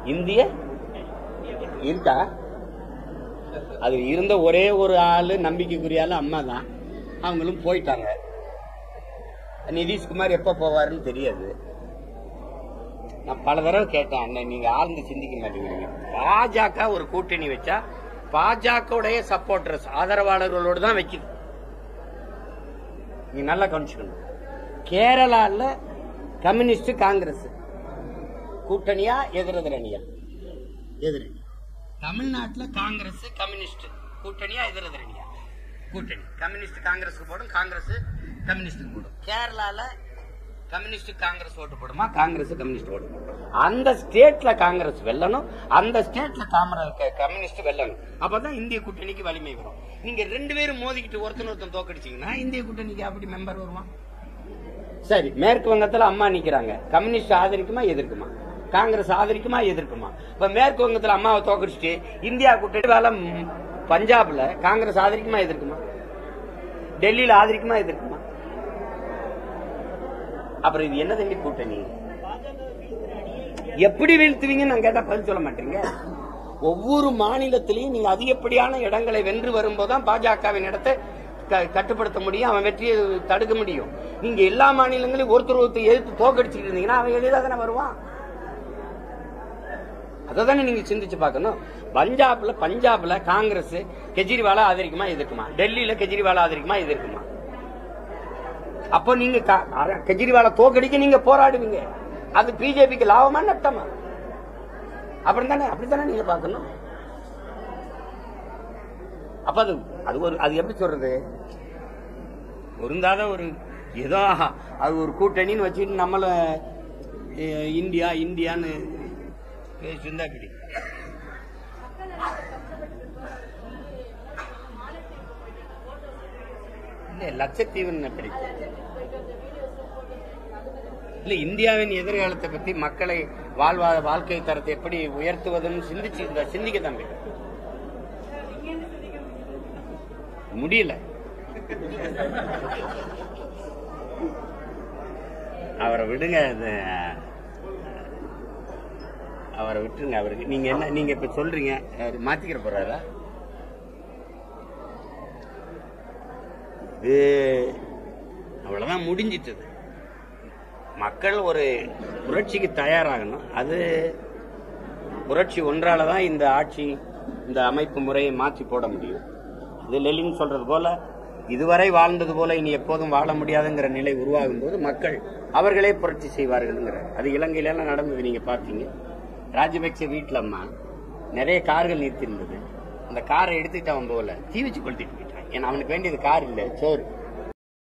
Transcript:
இந்திய இருக்கா அது இருந்த ஒரே ஒரு ஆளு நம்பிக்கைக்குரிய ஆளு அம்மா தான் அவங்களும் போயிட்டாங்க நிதிஷ்குமார் எப்ப போவாருன்னு தெரியாது நான் பல தடவை கேட்டேன் அண்ணன் நீங்க ஆழ்ந்து சிந்திக்க மாட்டேங்கிறீங்க பாஜக ஒரு கூட்டணி வச்சா பாஜகவுடைய சப்போர்டர்ஸ் ஆதரவாளர்களோடு தான் வைக்குது நீ நல்லா கவனிச்சுக்கணும் கேரளால கம்யூனிஸ்ட் காங்கிரஸ் கூட்டணியா எதிரெதிரணியா எதிரணி தமிழ்நாட்டுல காங்கிரஸ் கம்யூனிஸ்ட் கூட்டணியா எதிரெதிரணியா கூட்டணி கம்யூனிஸ்ட் காங்கிரஸுக்கு போடும் காங்கிரஸ் கம்யூனிஸ்டுக்கு போடும் கேரளால கம்யூனிஸ்ட் காங்கிரஸ் ஓட்டு போடுமா காங்கிரஸ் கம்யூனிஸ்ட் ஓட்டு போடும் அந்த ஸ்டேட்ல காங்கிரஸ் வெல்லணும் அந்த ஸ்டேட்ல கம்யூனிஸ்ட் வெல்லணும் அப்பதான் இந்திய கூட்டணிக்கு வலிமை வரும் நீங்க ரெண்டு பேரும் மோதிக்கிட்டு ஒருத்தன் ஒருத்தன் தோக்கடிச்சீங்கன்னா இந்திய கூட்டணிக்கு அப்படி மெம்பர் வருவான் சரி மேற்கு வங்கத்துல அம்மா நிக்கிறாங்க கம்யூனிஸ்ட் ஆதரிக்குமா எதிர்க்குமா காங்கிரஸ் ஆதரிக்குமா எதிர்க்குமா இப்ப மேற்கு வங்கத்துல அம்மாவை தோக்கடிச்சிட்டு இந்தியா கூட்டணி வேலை ம், பஞ்சாப்ல காங்கிரஸ் ஆதரிக்குமா எதிர்க்குமா டெல்லியில ஆதரிக்குமா எதிர்க்குமா அப்புறம் இது என்ன தம்பி கூட்டணி எப்படி வீழ்த்துவீங்கன்னு நான் கேட்டா பதில் சொல்ல மாட்டீங்க ஒவ்வொரு மாநிலத்திலையும் நீங்க அதிகப்படியான இடங்களை வென்று வரும்போதுதான் பாஜகவின் இடத்தை க- கட்டுப்படுத்த முடியும் அவன் வெற்றியை தடுக்க முடியும் நீங்க எல்லா மாநிலங்களையும் ஒருத்தர் ஒருத்தர் எதிர்த்து தோக்கடிச்சுட்டு இருந்தீங்கன்னா அவன் எளிதாக தானே வருவான் அதை தானே நீங்க சிந்திச்சு பார்க்கணும் பஞ்சாப்ல பஞ்சாப்ல காங்கிரஸ் கெஜ்ரிவால ஆதரிக்குமா எதிர்க்குமா டெல்லியில கெஜ்ரிவால ஆதரிக்குமா எதிர்க்குமா அப்போ நீங்க க- அர- கெஜ்ரிவால தோக்கடிக்க நீங்க போராடுவீங்க அது பிஜேபிக்கு லாபமா நட்டமா அப்படி தானே அப்படித்தானே நீங்க பார்க்கணும் அப்ப அது அது ஒரு அது எப்படி சொல்றது பொருந்தாத ஒரு ஏதோ அது ஒரு கூட்டணின்னு வச்சுட்டு நம்மள அஹ், இந்தியா இந்தியான்னு பேசியிருந்தா இப்படி இல்ல லட்சத்தீவுன்னு எப்படி இல்ல இந்தியாவின் எதிர்காலத்தை பத்தி மக்களை வாழ்வாத வாழ்க்கை தரத்தை எப்படி உயர்த்துவதுன்னு சிந்திச்சு இருந்தா சிந்திக்க தம்பி முடியல அவரை விடுங்க இது, அவரை விட்டுருங்க அவருக்கு நீங்க என்ன நீங்க இப்ப சொல்றீங்க அவர் மாத்திக்கிற போறாரா இது அவ்வளவுதான் முடிஞ்சிட்டது மக்கள் ஒரு புரட்சிக்கு தயாராகணும் அது புரட்சி ஒன்றால தான் இந்த ஆட்சி இந்த அமைப்பு முறையை மாற்றி போட முடியும் இது லெலின் சொல்றது போல இதுவரை வாழ்ந்தது போல இனி எப்போதும் வாழ முடியாதுங்கிற நிலை உருவாகும் போது மக்கள் அவர்களே புரட்சி செய்வார்கள்ங்கிற அது இலங்கையில எல்லாம் நடந்தது நீங்க பார்த்தீங்க ராஜபக்சே வீட்டுல அம்மா நிறைய கார்கள் நிறுத்திருந்தது அந்த காரை எடுத்துக்கிட்டு அவன் போகல தீ வச்சு கொளுத்திட்டு போயிட்டான் ஏன்னா அவனுக்கு வேண்டியது கார் இல்ல சோறு